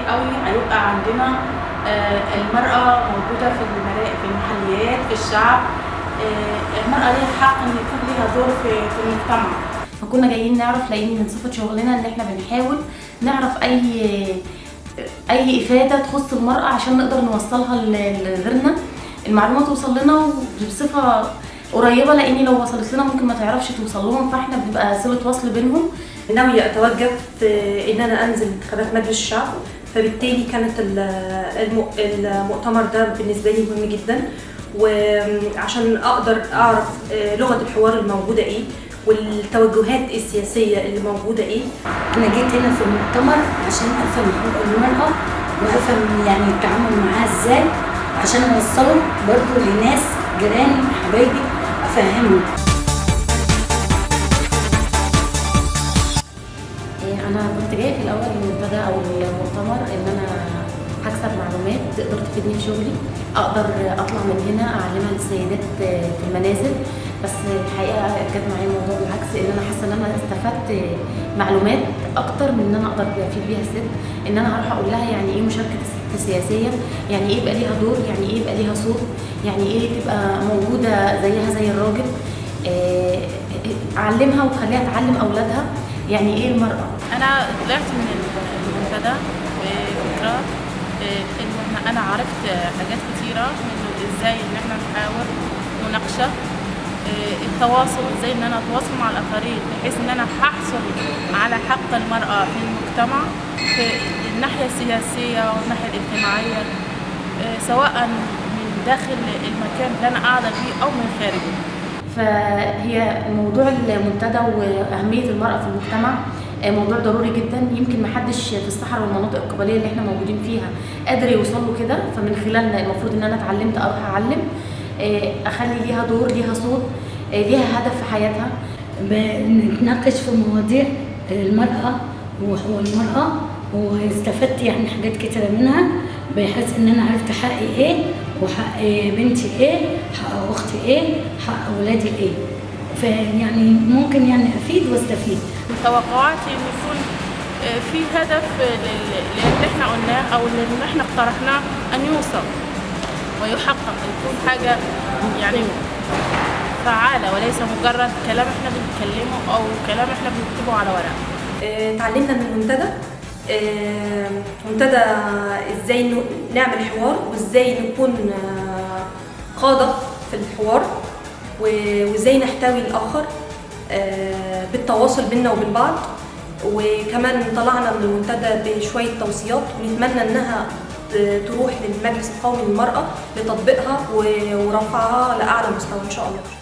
قوي هيبقى عندنا آه، المرأة موجودة في المرا- في المحليات في الشعب آه، المرأة ليها حق إن يكون ليها دور في في المجتمع فكنا جايين نعرف لان من صفه شغلنا ان احنا بنحاول نعرف اي اي افاده تخص المراه عشان نقدر نوصلها ل- لغيرنا المعلومه توصل لنا بصفه قريبه لان لو وصلت لنا ممكن ما تعرفش توصل لهم فاحنا بنبقى صله وصل بينهم ناوية أتوجه في إن أنا أنزل انتخابات مجلس الشعب فبالتالي كانت ال- الم- المؤتمر ده بالنسبة لي مهم جدا وعشان أقدر أعرف آه، لغة الحوار الموجودة إيه والتوجهات السياسية اللي موجودة إيه أنا جيت هنا في المؤتمر عشان أفهم حقوق المرأة وأفهم يعني التعامل معاها إزاي عشان أوصله برضه لناس جيراني حبايبي أفهمهم إيه، انا كنت جايه في الاول المنتدى او المؤتمر ان انا هكسب معلومات تقدر تفيدني في شغلي اقدر اطلع من هنا اعلمها للسيدات في المنازل بس الحقيقه جت معايا الموضوع بالعكس ان انا حاسه ان انا استفدت معلومات اكتر من ان انا اقدر افيد بيها الست ان انا هروح اقول لها يعني ايه مشاركه الست سياسيا يعني ايه يبقى ليها دور يعني ايه يبقى ليها صوت يعني ايه تبقى موجوده زيها زي الراجل آه، اعلمها وخليها تعلم اولادها يعني ايه المراه انا طلعت من المنتدى بفكره آه، ان أنا- انا عرفت حاجات كتيره منه ازاي ان احنا نحاول مناقشه آه، التواصل ازاي ان انا اتواصل مع الاخرين بحيث ان انا هحصل على حق المراه في المجتمع في الناحيه السياسيه والناحيه الاجتماعيه آه، سواء من داخل المكان اللي انا قاعده فيه او من خارجه فهي موضوع المنتدى واهميه المراه في المجتمع آه، موضوع ضروري جدا يمكن محدش في الصحراء والمناطق القبليه اللي احنا موجودين فيها قادر يوصل له كده فمن خلالنا المفروض ان انا اتعلمت اروح اعلم آه، اخلي ليها دور ليها صوت آه، ليها هدف في حياتها بنتناقش في مواضيع المرأة وحقوق المرأة واستفدت يعني حاجات كتيرة منها بحيث ان انا عرفت حقي ايه وحق بنتي ايه حق اختي ايه حق اولادي ايه فيعني ممكن يعني افيد واستفيد من توقعاتي ان يكون آه، في هدف لل- للي احنا قلناه او اللي احنا اقترحناه ان يوصل ويحقق يكون حاجه يعني فعاله وليس مجرد كلام احنا بنتكلمه او كلام احنا بنكتبه على ورق آه، اتعلمنا من المنتدى آه، منتدى ازاي ن- نعمل حوار وازاي نكون آه، قادة في الحوار و- وازاي نحتوي الآخر آه، بالتواصل بينا وبين بعض وكمان طلعنا من المنتدى بشوية توصيات ونتمنى انها ت- تروح للمجلس القومي للمرأة لتطبيقها و- ورفعها لأعلى مستوى إن شاء الله